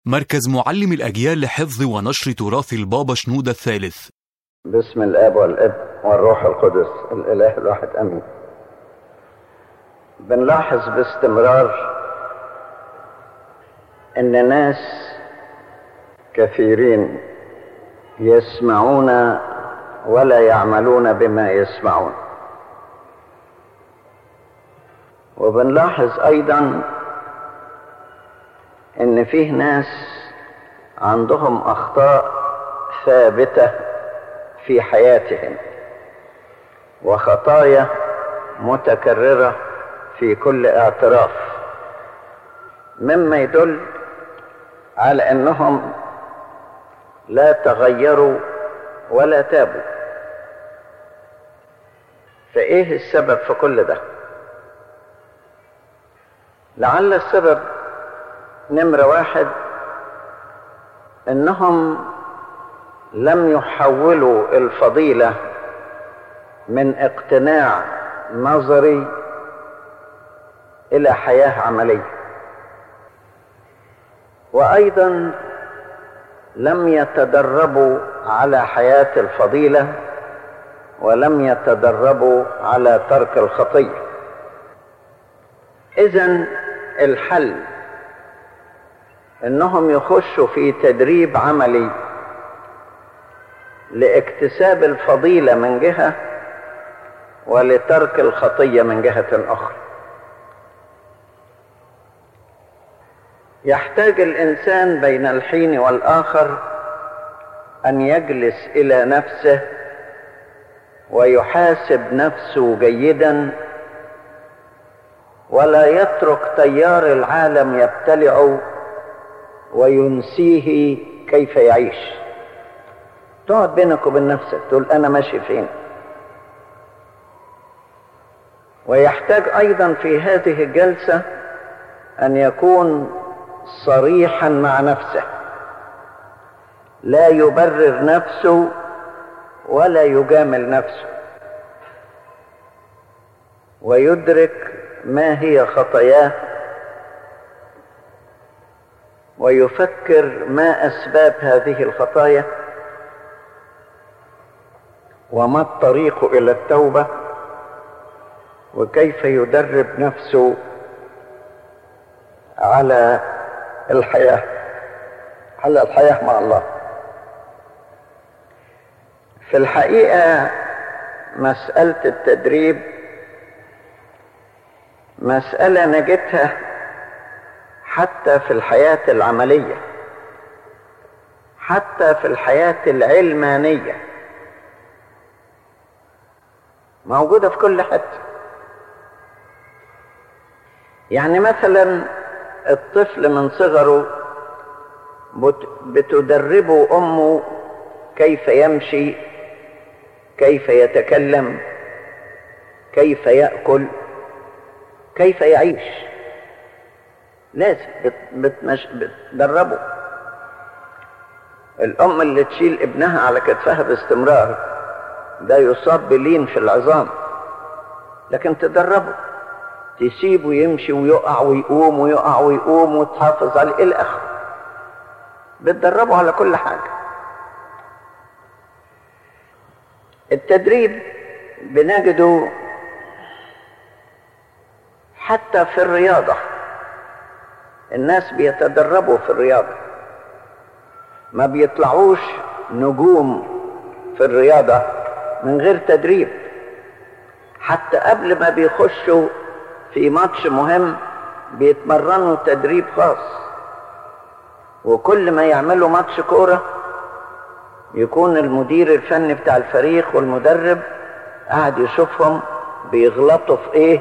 مركز معلم الأجيال لحفظ ونشر تراث البابا شنودة الثالث بسم الاب والابن والروح القدس الاله الواحد امين بنلاحظ باستمرار ان ناس كثيرين يسمعون ولا يعملون بما يسمعون وبنلاحظ ايضا ان فيه ناس عندهم اخطاء ثابته في حياتهم وخطايا متكرره في كل اعتراف مما يدل على انهم لا تغيروا ولا تابوا فايه السبب في كل ده لعل السبب نمره واحد انهم لم يحولوا الفضيله من اقتناع نظري الى حياه عمليه وايضا لم يتدربوا على حياه الفضيله ولم يتدربوا على ترك الخطيه اذا الحل انهم يخشوا في تدريب عملي لاكتساب الفضيله من جهه ولترك الخطيه من جهه اخرى يحتاج الانسان بين الحين والاخر ان يجلس الى نفسه ويحاسب نفسه جيدا ولا يترك تيار العالم يبتلعه وينسيه كيف يعيش تقعد بينك وبين نفسك تقول انا ماشي فين ويحتاج ايضا في هذه الجلسه ان يكون صريحا مع نفسه لا يبرر نفسه ولا يجامل نفسه ويدرك ما هي خطاياه ويفكر ما اسباب هذه الخطايا وما الطريق الى التوبه وكيف يدرب نفسه على الحياه على الحياه مع الله في الحقيقه مساله التدريب مساله نجدها حتى في الحياه العمليه حتى في الحياه العلمانيه موجوده في كل حته يعني مثلا الطفل من صغره بتدربه امه كيف يمشي كيف يتكلم كيف ياكل كيف يعيش لازم بتمش... بتدربه الام اللي تشيل ابنها على كتفها باستمرار ده يصاب بلين في العظام لكن تدربه تسيبه يمشي ويقع ويقوم ويقع ويقوم وتحافظ عليه الى اخره بتدربه على كل حاجه التدريب بنجده حتى في الرياضه الناس بيتدربوا في الرياضه ما بيطلعوش نجوم في الرياضه من غير تدريب حتى قبل ما بيخشوا في ماتش مهم بيتمرنوا تدريب خاص وكل ما يعملوا ماتش كوره يكون المدير الفني بتاع الفريق والمدرب قاعد يشوفهم بيغلطوا في ايه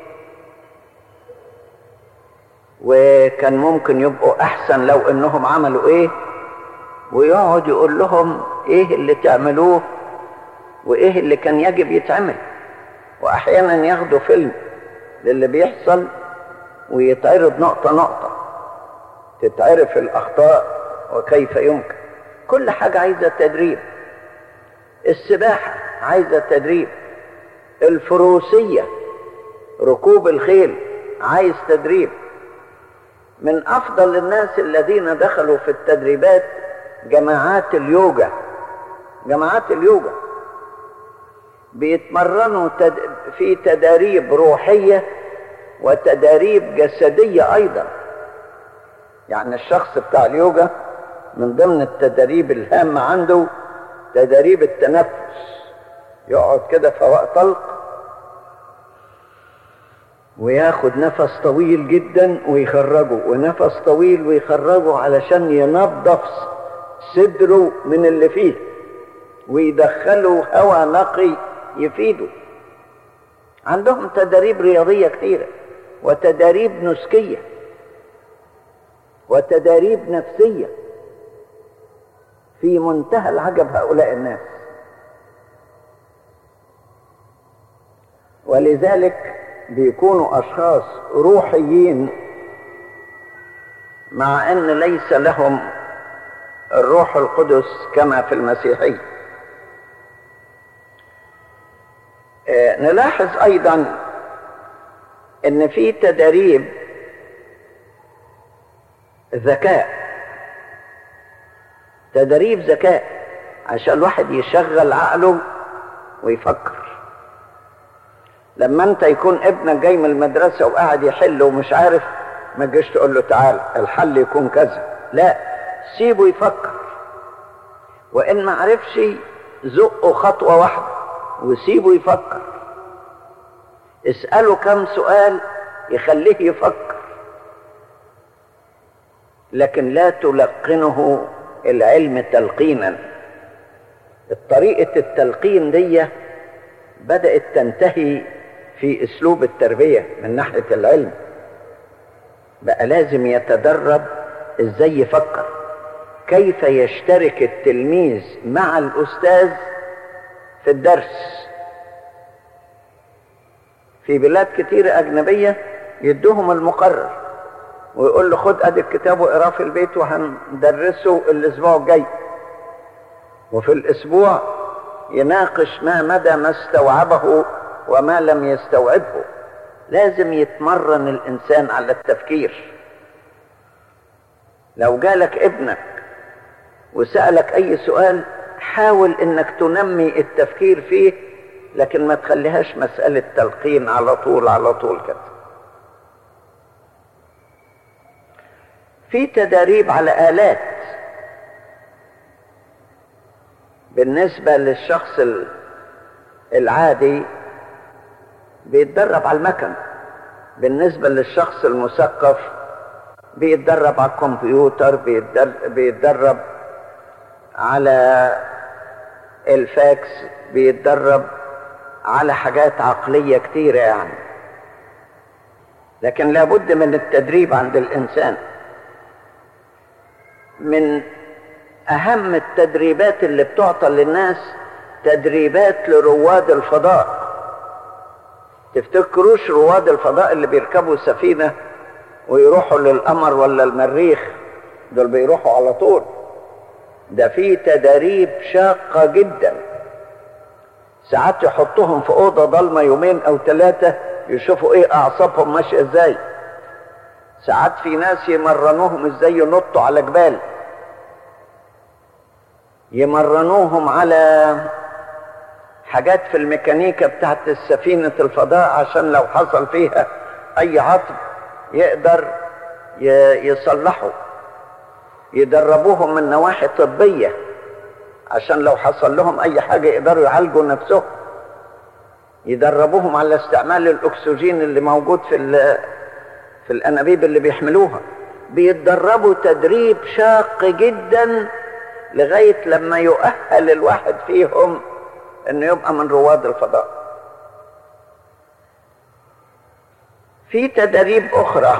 وكان ممكن يبقوا احسن لو انهم عملوا ايه ويقعد يقول لهم ايه اللي تعملوه وايه اللي كان يجب يتعمل واحيانا ياخدوا فيلم للي بيحصل ويتعرض نقطه نقطه تتعرف الاخطاء وكيف يمكن كل حاجه عايزه تدريب السباحه عايزه تدريب الفروسيه ركوب الخيل عايز تدريب من افضل الناس الذين دخلوا في التدريبات جماعات اليوجا جماعات اليوجا بيتمرنوا تد... في تداريب روحيه وتداريب جسديه ايضا يعني الشخص بتاع اليوجا من ضمن التدريب الهامه عنده تدريب التنفس يقعد كده في هواء طلق وياخد نفس طويل جدا ويخرجه ونفس طويل ويخرجه علشان ينظف صدره من اللي فيه ويدخله هواء نقي يفيده عندهم تدريب رياضية كثيرة وتدريب نسكية وتدريب نفسية في منتهى العجب هؤلاء الناس ولذلك بيكونوا اشخاص روحيين مع ان ليس لهم الروح القدس كما في المسيحيه آه نلاحظ ايضا ان في تدريب ذكاء تدريب ذكاء عشان الواحد يشغل عقله ويفكر لما انت يكون ابنك جاي من المدرسة وقاعد يحل ومش عارف ما تجيش تقول له تعال الحل يكون كذا لا سيبه يفكر وان ما عرفش زقه خطوة واحدة وسيبه يفكر اسأله كم سؤال يخليه يفكر لكن لا تلقنه العلم تلقينا طريقة التلقين دي بدأت تنتهي في اسلوب التربيه من ناحيه العلم بقى لازم يتدرب ازاي يفكر كيف يشترك التلميذ مع الاستاذ في الدرس في بلاد كتيرة أجنبية يدوهم المقرر ويقول له خد ادي الكتاب واقراه في البيت وهندرسه الاسبوع الجاي وفي الاسبوع يناقش ما مدى ما استوعبه وما لم يستوعبه لازم يتمرن الانسان على التفكير لو جالك ابنك وسالك اي سؤال حاول انك تنمي التفكير فيه لكن ما تخليهاش مساله تلقين على طول على طول كده في تداريب على الات بالنسبه للشخص العادي بيتدرب على المكن بالنسبة للشخص المثقف بيتدرب على الكمبيوتر بيتدرب على الفاكس بيتدرب على حاجات عقلية كتيرة يعني لكن لابد من التدريب عند الإنسان من أهم التدريبات اللي بتعطى للناس تدريبات لرواد الفضاء تفتكروش رواد الفضاء اللي بيركبوا سفينة ويروحوا للقمر ولا المريخ دول بيروحوا على طول ده في تدريب شاقة جدا ساعات يحطوهم في أوضة ضلمة يومين أو ثلاثة يشوفوا إيه أعصابهم ماشية إزاي ساعات في ناس يمرنوهم إزاي ينطوا على جبال يمرنوهم على حاجات في الميكانيكا بتاعت السفينة الفضاء عشان لو حصل فيها أي عطب يقدر يصلحه يدربوهم من نواحي طبية عشان لو حصل لهم أي حاجة يقدروا يعالجوا نفسهم يدربوهم على استعمال الأكسجين اللي موجود في في الأنابيب اللي بيحملوها بيتدربوا تدريب شاق جدا لغاية لما يؤهل الواحد فيهم انه يبقى من رواد الفضاء في تدريب اخرى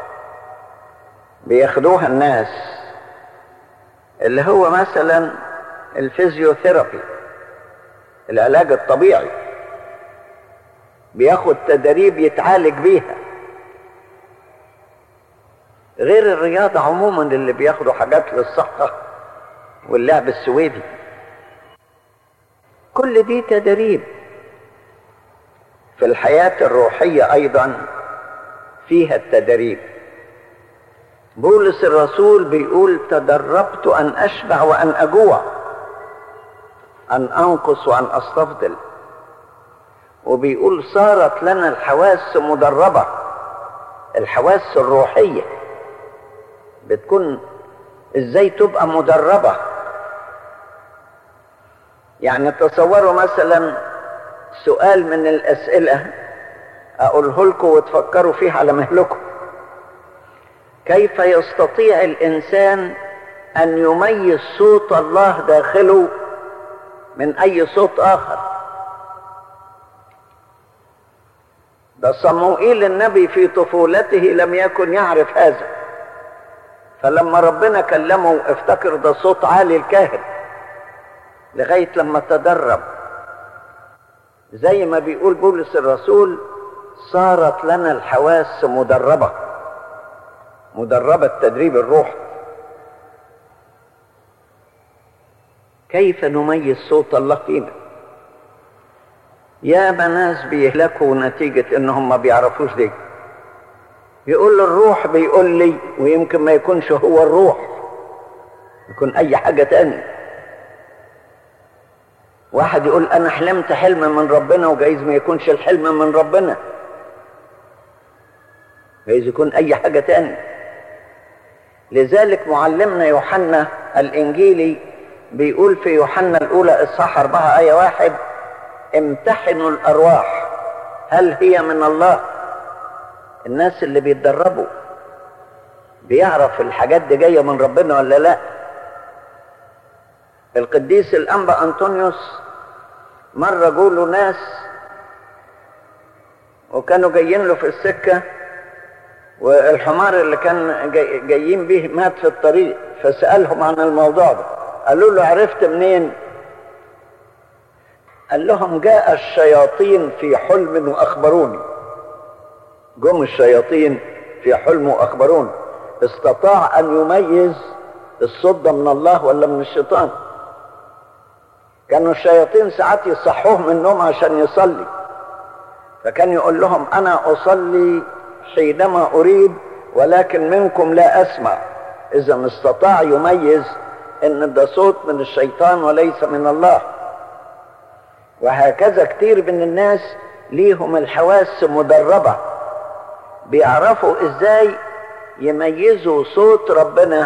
بياخدوها الناس اللي هو مثلا الفيزيوثيرابي العلاج الطبيعي بياخد تدريب يتعالج بيها غير الرياضة عموما اللي بياخدوا حاجات للصحة واللعب السويدي كل دي تدريب في الحياة الروحية أيضا فيها التدريب بولس الرسول بيقول تدربت ان اشبع وان اجوع ان انقص وان استفضل وبيقول صارت لنا الحواس مدربه الحواس الروحيه بتكون ازاي تبقى مدربه يعني تصوروا مثلا سؤال من الاسئله اقوله لكم وتفكروا فيه على مهلكم كيف يستطيع الانسان ان يميز صوت الله داخله من اي صوت اخر ده صموئيل النبي في طفولته لم يكن يعرف هذا فلما ربنا كلمه افتكر ده صوت عالي الكاهن لغايه لما تدرب زي ما بيقول بولس الرسول صارت لنا الحواس مدربه مدربه تدريب الروح كيف نميز صوت الله فينا يا ناس بيهلكوا نتيجة انهم ما بيعرفوش دي يقول الروح بيقول لي ويمكن ما يكونش هو الروح يكون اي حاجة تاني واحد يقول انا حلمت حلم من ربنا وجايز ما يكونش الحلم من ربنا جايز يكون اي حاجة تاني لذلك معلمنا يوحنا الانجيلي بيقول في يوحنا الاولى اصحاح اربعة ايه واحد امتحنوا الارواح هل هي من الله الناس اللي بيتدربوا بيعرف الحاجات دي جايه من ربنا ولا لا القديس الانبا انطونيوس مره جوله ناس وكانوا جايين له في السكه والحمار اللي كان جاي جايين به مات في الطريق فسالهم عن الموضوع ده قالوا له عرفت منين قال لهم جاء الشياطين في حلم واخبروني جم الشياطين في حلم واخبروني استطاع ان يميز الصوت ده من الله ولا من الشيطان كانوا الشياطين ساعات يصحوه من النوم عشان يصلي فكان يقول لهم انا اصلي حينما اريد ولكن منكم لا اسمع اذا استطاع يميز ان ده صوت من الشيطان وليس من الله وهكذا كتير من الناس ليهم الحواس مدربة بيعرفوا ازاي يميزوا صوت ربنا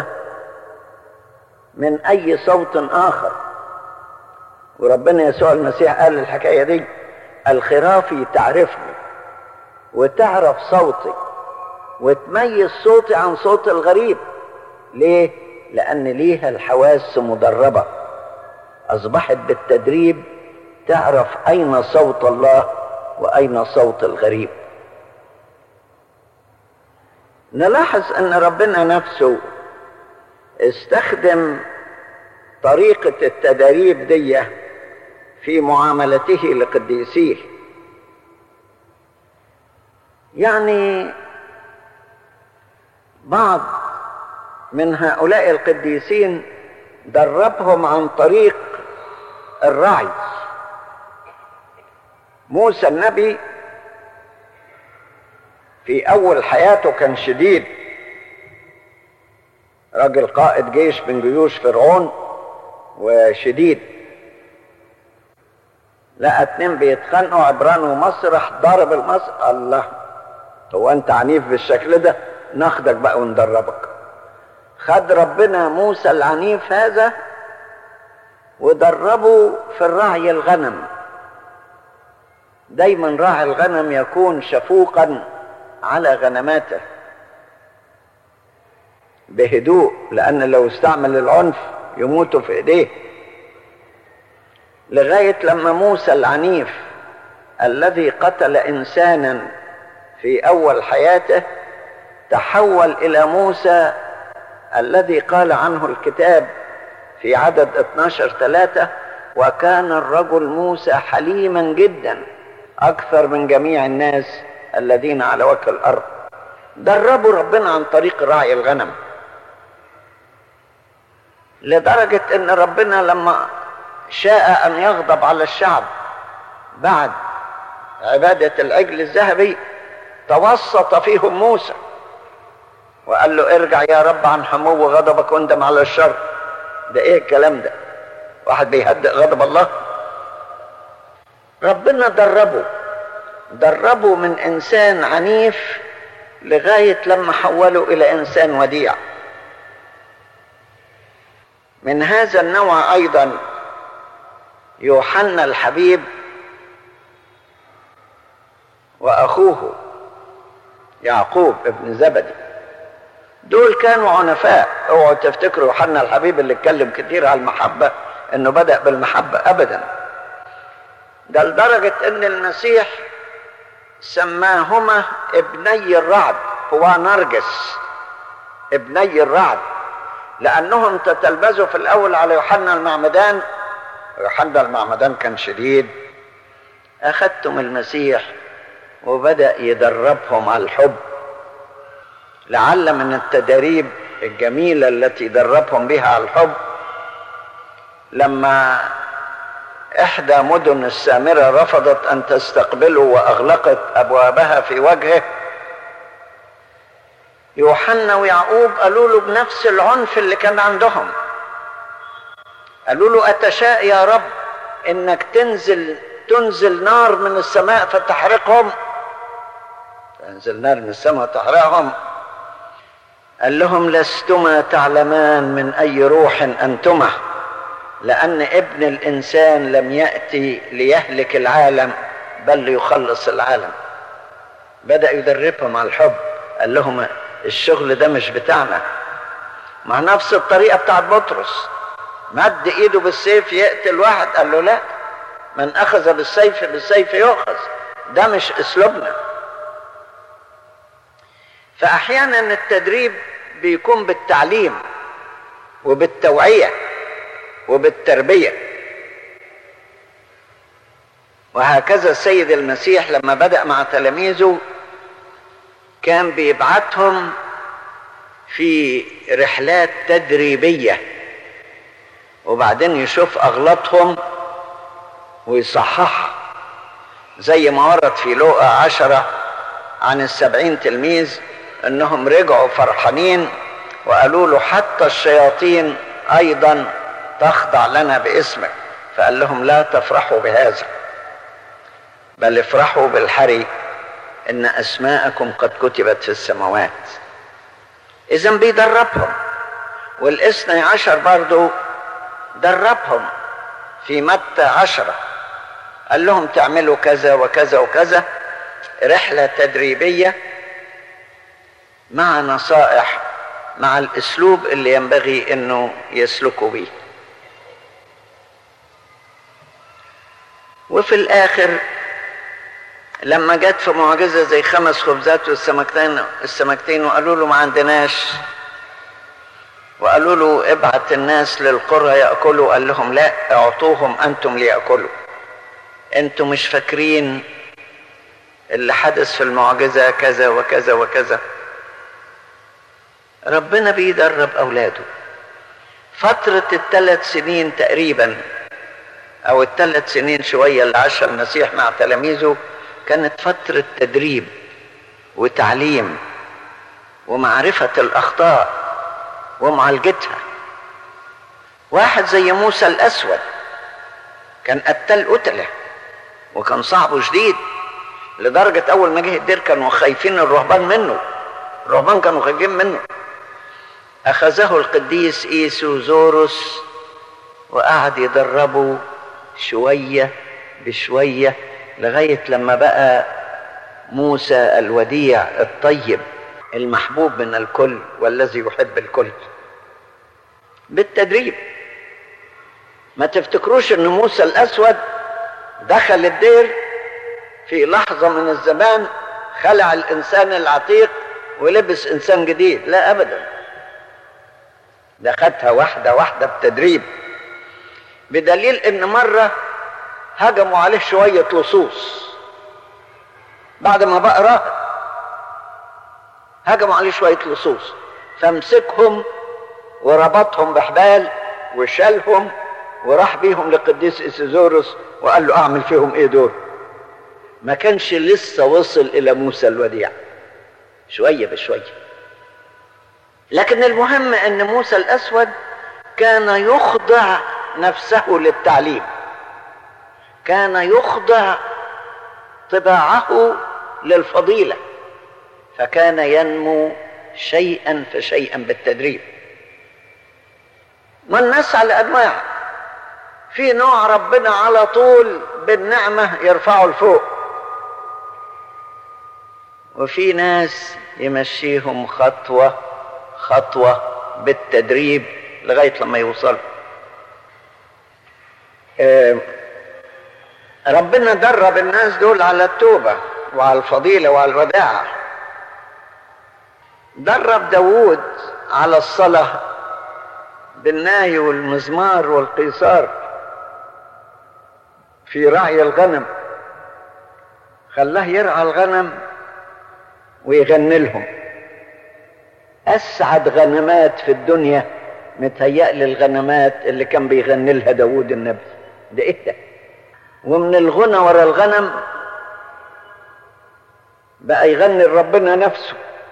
من اي صوت اخر وربنا يسوع المسيح قال الحكاية دي الخرافي تعرفني وتعرف صوتي وتميز صوتي عن صوت الغريب ليه لان ليها الحواس مدربة اصبحت بالتدريب تعرف اين صوت الله واين صوت الغريب نلاحظ ان ربنا نفسه استخدم طريقة التدريب دي في معاملته لقديسيه يعني بعض من هؤلاء القديسين دربهم عن طريق الرعي موسى النبي في اول حياته كان شديد راجل قائد جيش من جيوش فرعون وشديد لقى اتنين بيتخانقوا عبران ومصر راح ضارب المصر الله هو انت عنيف بالشكل ده ناخدك بقى وندربك خد ربنا موسى العنيف هذا ودربه في الرعي الغنم دايما راعي الغنم يكون شفوقا على غنماته بهدوء لان لو استعمل العنف يموتوا في ايديه لغايه لما موسى العنيف الذي قتل انسانا في اول حياته تحول الى موسى الذي قال عنه الكتاب في عدد 12 ثلاثة وكان الرجل موسى حليما جدا أكثر من جميع الناس الذين على وجه الأرض دربوا ربنا عن طريق راعي الغنم لدرجة أن ربنا لما شاء أن يغضب على الشعب بعد عبادة العجل الذهبي توسط فيهم موسى وقال له ارجع يا رب عن حمو غضبك واندم على الشر ده ايه الكلام ده واحد بيهدئ غضب الله ربنا دربه دربه من انسان عنيف لغايه لما حوله الى انسان وديع من هذا النوع ايضا يوحنا الحبيب واخوه يعقوب ابن زبدي دول كانوا عنفاء اوعوا تفتكروا يوحنا الحبيب اللي اتكلم كتير على المحبه انه بدا بالمحبه ابدا ده لدرجه ان المسيح سماهما ابني الرعد هو نرجس ابني الرعد لانهم تتلبذوا في الاول على يوحنا المعمدان يوحنا المعمدان كان شديد اخذتم المسيح وبدا يدربهم على الحب لعل من التدريب الجميله التي دربهم بها على الحب لما احدى مدن السامره رفضت ان تستقبله واغلقت ابوابها في وجهه يوحنا ويعقوب قالوا له بنفس العنف اللي كان عندهم قالوا له اتشاء يا رب انك تنزل تنزل نار من السماء فتحرقهم تنزل نار من السماء وتحرقهم قال لهم لستما تعلمان من اي روح انتما لان ابن الانسان لم ياتي ليهلك العالم بل ليخلص العالم بدا يدربهم على الحب قال لهم الشغل ده مش بتاعنا مع نفس الطريقه بتاعت بطرس مد ايده بالسيف يقتل واحد قال له لا من اخذ بالسيف بالسيف يؤخذ ده مش اسلوبنا فاحيانا التدريب بيكون بالتعليم وبالتوعيه وبالتربيه وهكذا السيد المسيح لما بدا مع تلاميذه كان بيبعتهم في رحلات تدريبيه وبعدين يشوف اغلاطهم ويصححها زي ما ورد في لوقا عشرة عن السبعين تلميذ انهم رجعوا فرحانين وقالوا له حتى الشياطين ايضا تخضع لنا باسمك فقال لهم لا تفرحوا بهذا بل افرحوا بالحري ان اسماءكم قد كتبت في السماوات اذا بيدربهم والاثني عشر برضو دربهم في متى عشرة قال لهم تعملوا كذا وكذا وكذا رحلة تدريبية مع نصائح مع الاسلوب اللي ينبغي انه يسلكوا به وفي الاخر لما جت في معجزه زي خمس خبزات والسمكتين السمكتين وقالوا له ما عندناش وقالوا له ابعت الناس للقرى ياكلوا قال لهم لا اعطوهم انتم لياكلوا انتم مش فاكرين اللي حدث في المعجزه كذا وكذا وكذا ربنا بيدرب اولاده فترة الثلاث سنين تقريبا او الثلاث سنين شوية اللي عاشها المسيح مع تلاميذه كانت فترة تدريب وتعليم ومعرفة الاخطاء ومعالجتها واحد زي موسى الاسود كان قتال قتله وكان صعب شديد لدرجة اول ما جه الدير كانوا خايفين الرهبان منه الرهبان كانوا خايفين منه أخذه القديس إيسوزوروس وقعد يدربه شوية بشوية لغاية لما بقى موسى الوديع الطيب المحبوب من الكل والذي يحب الكل بالتدريب ما تفتكروش ان موسى الاسود دخل الدير في لحظة من الزمان خلع الانسان العتيق ولبس انسان جديد لا ابدا ده خدها واحدة واحدة بتدريب بدليل ان مرة هجموا عليه شوية لصوص بعد ما بقى راهب هجموا عليه شوية لصوص فامسكهم وربطهم بحبال وشالهم وراح بيهم لقديس اسيزوروس وقال له اعمل فيهم ايه دول ما كانش لسه وصل الى موسى الوديع شوية بشوية لكن المهم ان موسى الاسود كان يخضع نفسه للتعليم كان يخضع طباعه للفضيله فكان ينمو شيئا فشيئا بالتدريب ما الناس على انواع في نوع ربنا على طول بالنعمه يرفعه لفوق وفي ناس يمشيهم خطوه خطوه بالتدريب لغايه لما يوصلوا آه ربنا درب الناس دول على التوبه وعلى الفضيله وعلى الوداعه درب داوود على الصلاه بالناي والمزمار والقيصار في رعي الغنم خلاه يرعى الغنم ويغني لهم اسعد غنمات في الدنيا متهيألي الغنمات اللي كان بيغني لها داوود النبي ده ايه ده ومن الغنى ورا الغنم بقى يغني لربنا نفسه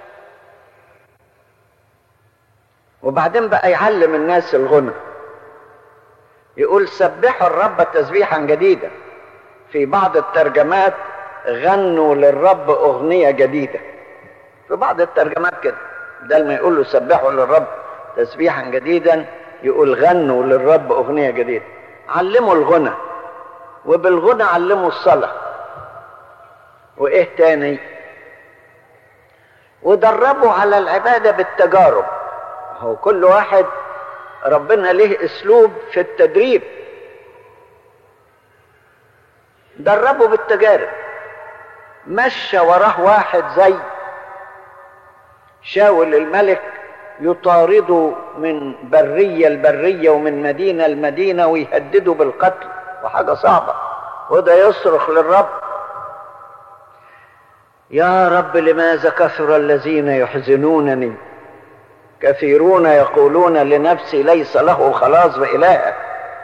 وبعدين بقى يعلم الناس الغنى يقول سبحوا الرب تسبيحا جديدا في بعض الترجمات غنوا للرب أغنية جديدة في بعض الترجمات كده بدل ما يقول له سبحوا للرب تسبيحا جديدا يقول غنوا للرب أغنية جديدة علموا الغنى وبالغنى علموا الصلاة وإيه تاني ودربوا على العبادة بالتجارب هو كل واحد ربنا له اسلوب في التدريب دربه بالتجارب مشى وراه واحد زي شاول الملك يطارده من برية لبرية ومن مدينة لمدينة ويهدده بالقتل وحاجة صعبة وده يصرخ للرب يا رب لماذا كثر الذين يحزنونني كثيرون يقولون لنفسي ليس له خلاص بإله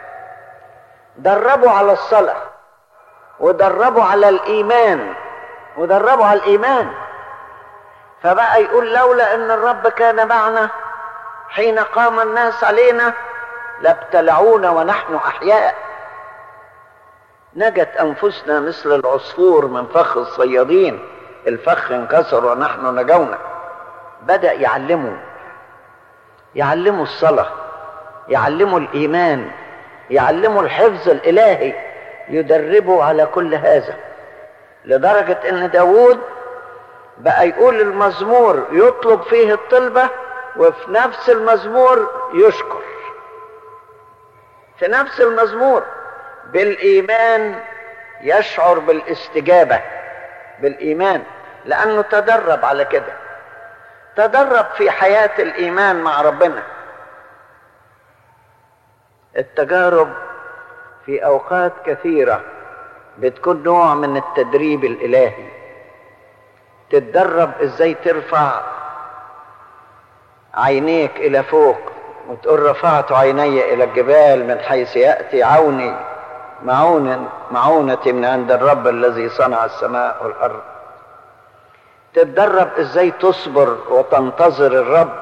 دربوا على الصلاة ودربوا على الإيمان ودربوا على الإيمان فبقى يقول لولا أن الرب كان معنا حين قام الناس علينا لابتلعونا ونحن أحياء نجت أنفسنا مثل العصفور من فخ الصيادين الفخ انكسر ونحن نجونا بدأ يعلمه يعلموا الصلاة يعلموا الإيمان يعلموا الحفظ الإلهي يدربوا على كل هذا لدرجة أن داود بقى يقول المزمور يطلب فيه الطلبة وفي نفس المزمور يشكر في نفس المزمور بالإيمان يشعر بالاستجابة بالإيمان لأنه تدرب على كده تدرب في حياة الإيمان مع ربنا التجارب في أوقات كثيرة بتكون نوع من التدريب الإلهي تتدرب إزاي ترفع عينيك إلى فوق وتقول رفعت عيني إلى الجبال من حيث يأتي عوني معونة معونتي من عند الرب الذي صنع السماء والأرض تتدرب ازاي تصبر وتنتظر الرب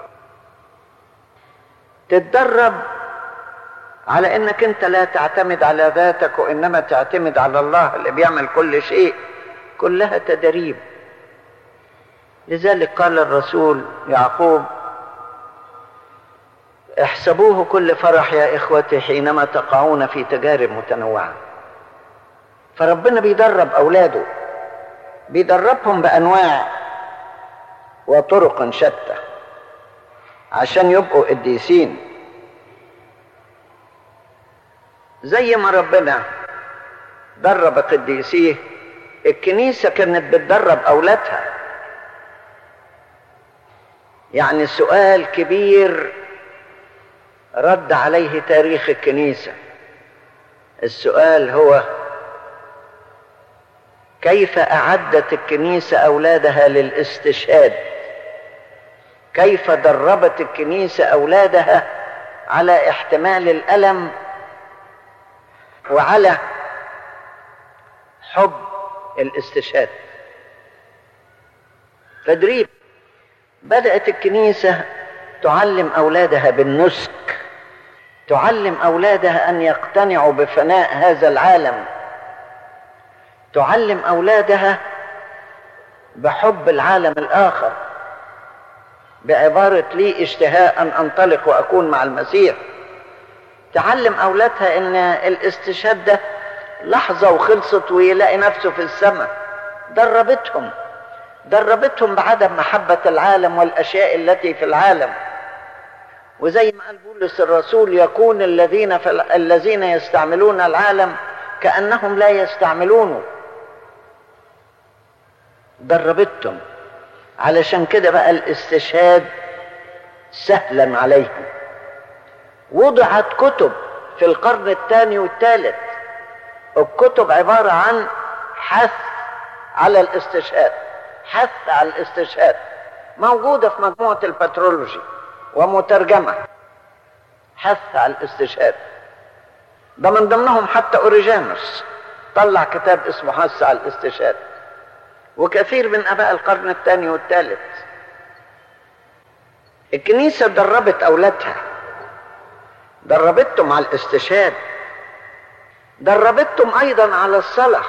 تتدرب على انك انت لا تعتمد على ذاتك وانما تعتمد على الله اللي بيعمل كل شيء كلها تدريب لذلك قال الرسول يعقوب احسبوه كل فرح يا اخوتي حينما تقعون في تجارب متنوعه فربنا بيدرب اولاده بيدربهم بانواع وطرق شتى عشان يبقوا قديسين زي ما ربنا درب قديسيه الكنيسه كانت بتدرب اولادها يعني سؤال كبير رد عليه تاريخ الكنيسه السؤال هو كيف اعدت الكنيسه اولادها للاستشهاد كيف دربت الكنيسه اولادها على احتمال الالم وعلى حب الاستشهاد تدريب بدات الكنيسه تعلم اولادها بالنسك تعلم اولادها ان يقتنعوا بفناء هذا العالم تعلم اولادها بحب العالم الاخر بعباره لي اشتهاء ان انطلق واكون مع المسيح تعلم اولادها ان الاستشهاد ده لحظه وخلصت ويلاقي نفسه في السماء دربتهم دربتهم بعدم محبه العالم والاشياء التي في العالم وزي ما قال بولس الرسول يكون الذين في الذين يستعملون العالم كانهم لا يستعملونه دربتهم علشان كده بقى الاستشهاد سهلا عليهم وضعت كتب في القرن الثاني والثالث الكتب عبارة عن حث على الاستشهاد حث على الاستشهاد موجودة في مجموعة البترولوجي ومترجمة حث على الاستشهاد ده من ضمنهم حتى اوريجانوس طلع كتاب اسمه حث على الاستشهاد وكثير من اباء القرن الثاني والثالث الكنيسة دربت اولادها دربتهم على الاستشهاد دربتهم ايضا على الصلاة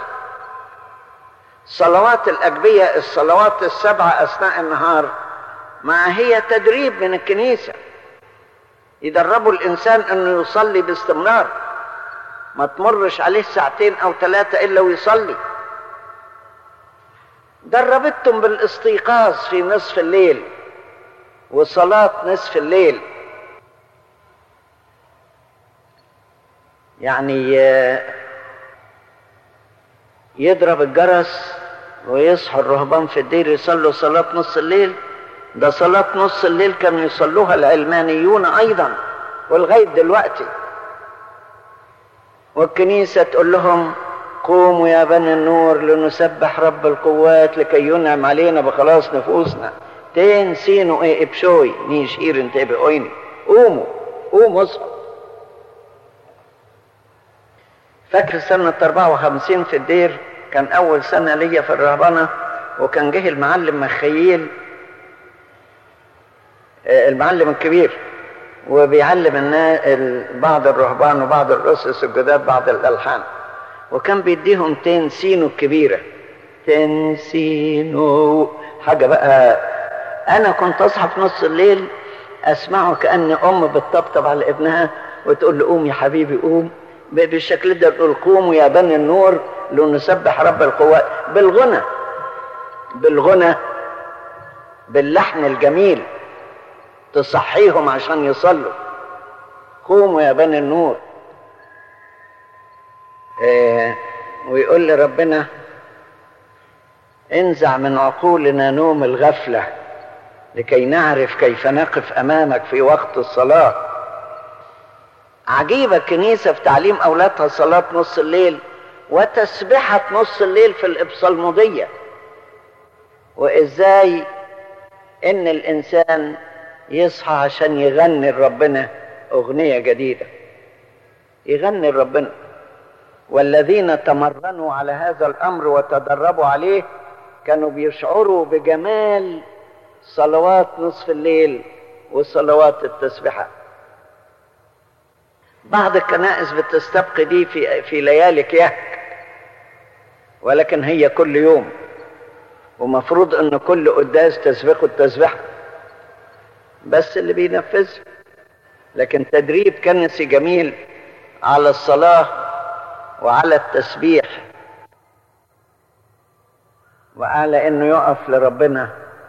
صلوات الاجبية الصلوات السبعة اثناء النهار ما هي تدريب من الكنيسة يدربوا الانسان انه يصلي باستمرار ما تمرش عليه ساعتين او ثلاثة الا ويصلي دربتهم بالاستيقاظ في نصف الليل وصلاة نصف الليل يعني يضرب الجرس ويصحوا الرهبان في الدير يصلوا صلاة نص الليل ده صلاة نص الليل كانوا يصلوها العلمانيون أيضا ولغاية دلوقتي والكنيسة تقول لهم قوموا يا بني النور لنسبح رب القوات لكي ينعم علينا بخلاص نفوسنا تين سينو ايه ابشوي نيشير انت بقويني قوموا قوموا اصحوا فاكر سنة 54 في الدير كان أول سنة ليا في الرهبنة وكان جه المعلم مخيل المعلم الكبير وبيعلم الناس بعض الرهبان وبعض الرسس الجداد بعض الألحان وكان بيديهم تنسينو الكبيرة تنسينو حاجة بقى أنا كنت أصحى في نص الليل أسمعه كأن أم بتطبطب على ابنها وتقول له قوم يا حبيبي قوم بالشكل ده تقول قوموا يا بني النور لنسبح رب القوات بالغنى بالغنى باللحن الجميل تصحيهم عشان يصلوا قوموا يا بني النور إيه ويقول لي ربنا انزع من عقولنا نوم الغفله لكي نعرف كيف نقف امامك في وقت الصلاه عجيبه الكنيسه في تعليم اولادها صلاه نص الليل وتسبحه نص الليل في الابصالموديه وازاي ان الانسان يصحى عشان يغني لربنا اغنيه جديده يغني لربنا والذين تمرنوا على هذا الامر وتدربوا عليه كانوا بيشعروا بجمال صلوات نصف الليل وصلوات التسبحه بعض الكنائس بتستبقي دي في في ليالي كيهك ولكن هي كل يوم ومفروض ان كل قداس تسبقه التسبحه بس اللي بينفذها لكن تدريب كنسي جميل على الصلاه وعلى التسبيح وعلى انه يقف لربنا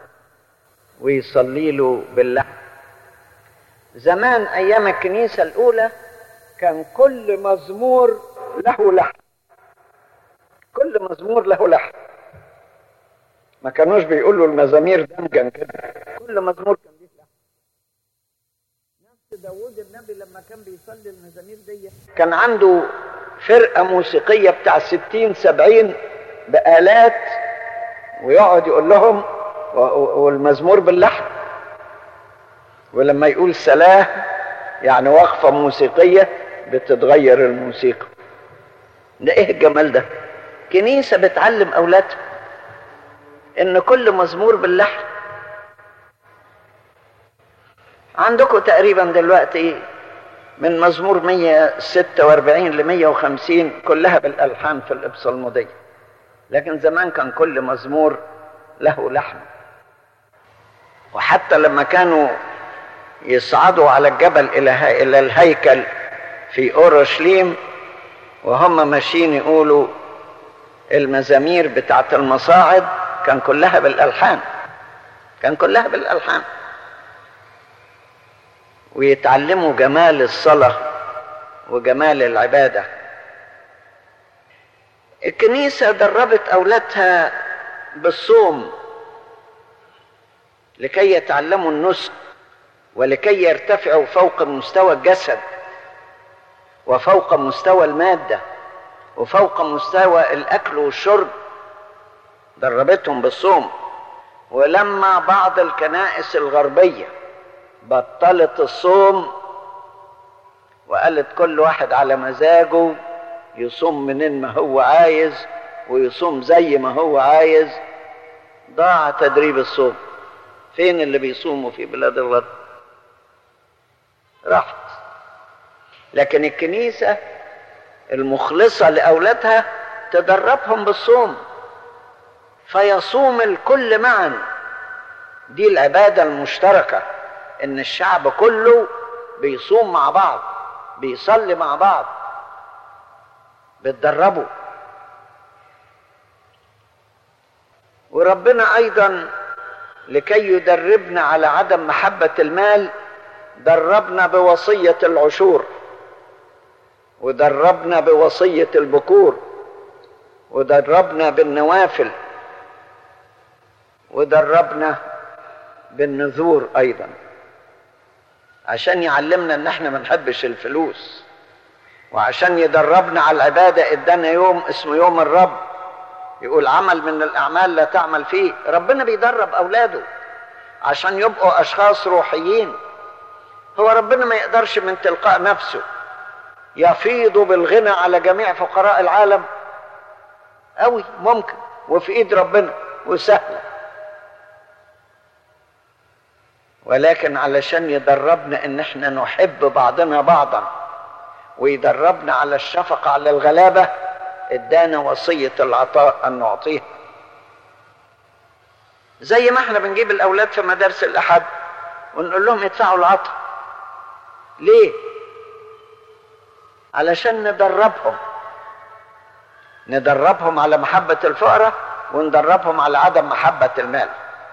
ويصلي له بالله زمان ايام الكنيسه الاولى كان كل مزمور له لحن كل مزمور له لحن ما كانوش بيقولوا المزامير دمجا كده كل مزمور كان ليه لحن نفس داوود النبي لما كان بيصلي المزامير دي كان عنده فرقه موسيقيه بتاع ستين سبعين بآلات ويقعد يقول لهم والمزمور باللحن ولما يقول سلاه يعني وقفه موسيقيه بتتغير الموسيقى ده ايه الجمال ده كنيسة بتعلم أولادها إن كل مزمور باللحن عندكم تقريبا دلوقتي من مزمور 146 ل 150 كلها بالالحان في الابصالموديه لكن زمان كان كل مزمور له لحن وحتى لما كانوا يصعدوا على الجبل الى الى الهيكل في اورشليم وهم ماشيين يقولوا المزامير بتاعت المصاعد كان كلها بالالحان كان كلها بالالحان ويتعلموا جمال الصلاه وجمال العباده الكنيسه دربت اولادها بالصوم لكي يتعلموا النسك ولكي يرتفعوا فوق مستوى الجسد وفوق مستوى الماده وفوق مستوى الاكل والشرب دربتهم بالصوم ولما بعض الكنائس الغربيه بطلت الصوم وقالت كل واحد على مزاجه يصوم منين ما هو عايز ويصوم زي ما هو عايز ضاع تدريب الصوم فين اللي بيصوموا في بلاد الغرب راحت لكن الكنيسة المخلصة لأولادها تدربهم بالصوم فيصوم الكل معا دي العبادة المشتركة ان الشعب كله بيصوم مع بعض بيصلي مع بعض بتدربوا وربنا ايضا لكي يدربنا على عدم محبة المال دربنا بوصية العشور ودربنا بوصية البكور ودربنا بالنوافل ودربنا بالنذور ايضا عشان يعلمنا ان احنا ما نحبش الفلوس وعشان يدربنا على العبادة ادانا يوم اسمه يوم الرب يقول عمل من الاعمال لا تعمل فيه ربنا بيدرب اولاده عشان يبقوا اشخاص روحيين هو ربنا ما يقدرش من تلقاء نفسه يفيض بالغنى على جميع فقراء العالم قوي ممكن وفي ايد ربنا وسهله ولكن علشان يدربنا ان احنا نحب بعضنا بعضا ويدربنا على الشفقة على الغلابة ادانا وصية العطاء ان نعطيه زي ما احنا بنجيب الاولاد في مدارس الاحد ونقول لهم يدفعوا العطاء ليه علشان ندربهم ندربهم على محبة الفقراء وندربهم على عدم محبة المال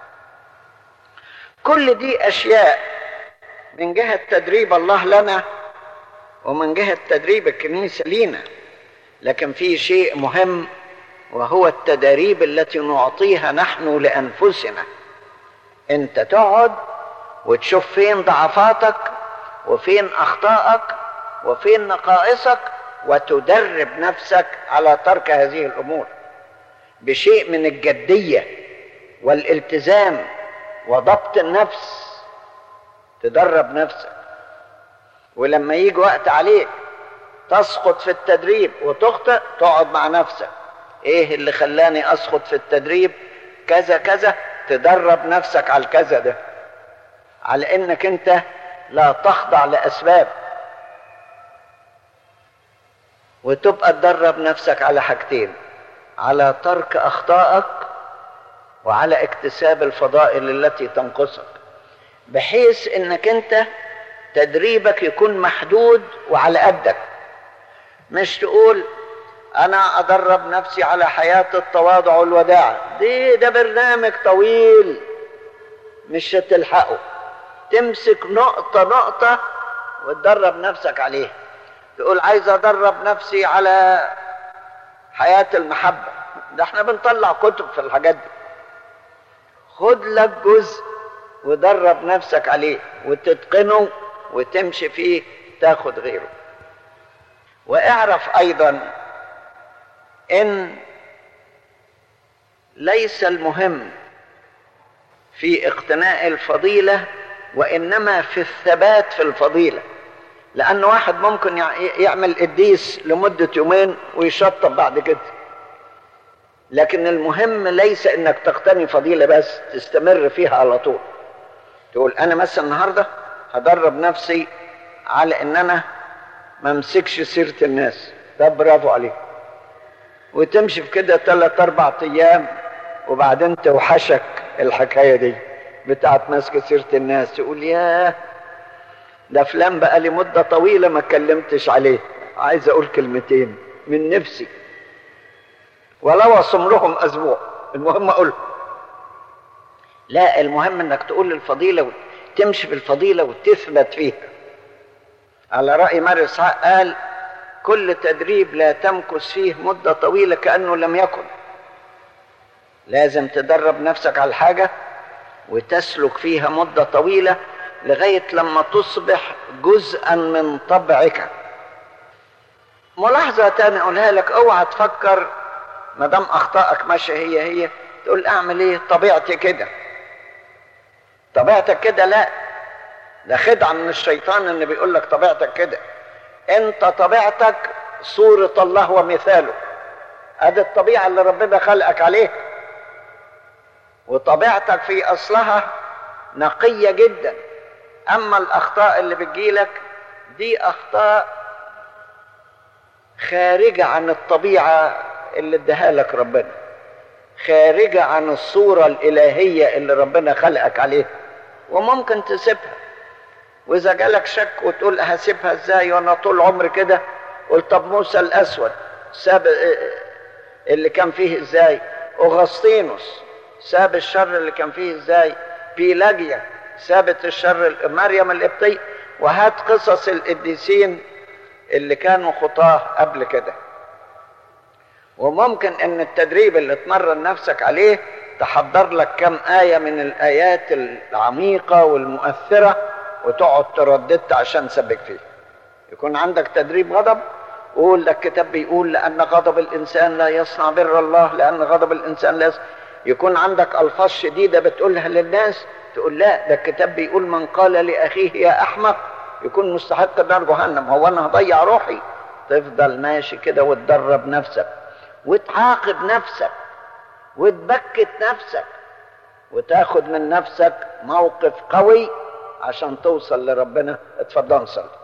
كل دي اشياء من جهة تدريب الله لنا ومن جهة تدريب الكنيسة لينا لكن في شيء مهم وهو التدريب التي نعطيها نحن لانفسنا انت تقعد وتشوف فين ضعفاتك وفين اخطائك وفين نقائصك وتدرب نفسك على ترك هذه الامور بشيء من الجديه والالتزام وضبط النفس تدرب نفسك ولما يجي وقت عليك تسقط في التدريب وتخطئ تقعد مع نفسك ايه اللي خلاني اسقط في التدريب كذا كذا تدرب نفسك على الكذا ده على انك انت لا تخضع لاسباب وتبقى تدرب نفسك على حاجتين على ترك اخطائك وعلى اكتساب الفضائل التي تنقصك بحيث انك انت تدريبك يكون محدود وعلى قدك مش تقول انا ادرب نفسي على حياة التواضع والوداعة دي ده برنامج طويل مش هتلحقه تمسك نقطة نقطة وتدرب نفسك عليها تقول عايز ادرب نفسي على حياة المحبة ده احنا بنطلع كتب في الحاجات دي خد لك جزء ودرب نفسك عليه وتتقنه وتمشي فيه تاخد غيره واعرف ايضا ان ليس المهم في اقتناء الفضيله وانما في الثبات في الفضيله لان واحد ممكن يعمل قديس لمده يومين ويشطب بعد كده لكن المهم ليس انك تقتني فضيله بس تستمر فيها على طول تقول انا مثلا النهارده هدرب نفسي على ان انا ما امسكش سيره الناس ده برافو عليك وتمشي في كده ثلاث اربع ايام وبعدين توحشك الحكايه دي بتاعت ماسك سيره الناس تقول ياه ده فلان بقى لي مده طويله ما اتكلمتش عليه عايز اقول كلمتين من نفسي ولو اصم لهم اسبوع المهم اقول لا المهم انك تقول الفضيله وتمشي في الفضيله وتثبت فيها على راي ماري اسحاق قال كل تدريب لا تمكث فيه مده طويله كانه لم يكن لازم تدرب نفسك على الحاجه وتسلك فيها مده طويله لغايه لما تصبح جزءا من طبعك ملاحظه تاني اقولها لك اوعى تفكر ما دام اخطائك ماشيه هي هي تقول اعمل ايه طبيعتي كده طبيعتك كده لا ده خدعه من الشيطان اللي بيقول لك طبيعتك كده انت طبيعتك صورة الله ومثاله ادي الطبيعة اللي ربنا خلقك عليها وطبيعتك في اصلها نقية جدا اما الاخطاء اللي بتجيلك دي اخطاء خارجة عن الطبيعة اللي اداها لك ربنا خارجة عن الصورة الالهية اللي ربنا خلقك عليها وممكن تسيبها واذا جالك شك وتقول هسيبها ازاي وانا طول عمري كده قلت طب موسى الاسود ساب اللي كان فيه ازاي اغسطينوس ساب الشر اللي كان فيه ازاي بيلاجيا سابت الشر مريم القبطية وهات قصص القديسين اللي كانوا خطاه قبل كده وممكن ان التدريب اللي تمرن نفسك عليه تحضر لك كم آية من الآيات العميقة والمؤثرة وتقعد ترددت عشان تثبت فيه يكون عندك تدريب غضب قول ده الكتاب بيقول لأن غضب الإنسان لا يصنع بر الله لأن غضب الإنسان لا يصنع يكون عندك ألفاظ شديدة بتقولها للناس تقول لا ده الكتاب بيقول من قال لأخيه يا أحمق يكون مستحق نار جهنم هو أنا هضيع روحي تفضل ماشي كده وتدرب نفسك وتعاقب نفسك وتبكت نفسك وتاخد من نفسك موقف قوي عشان توصل لربنا اتفضل صلي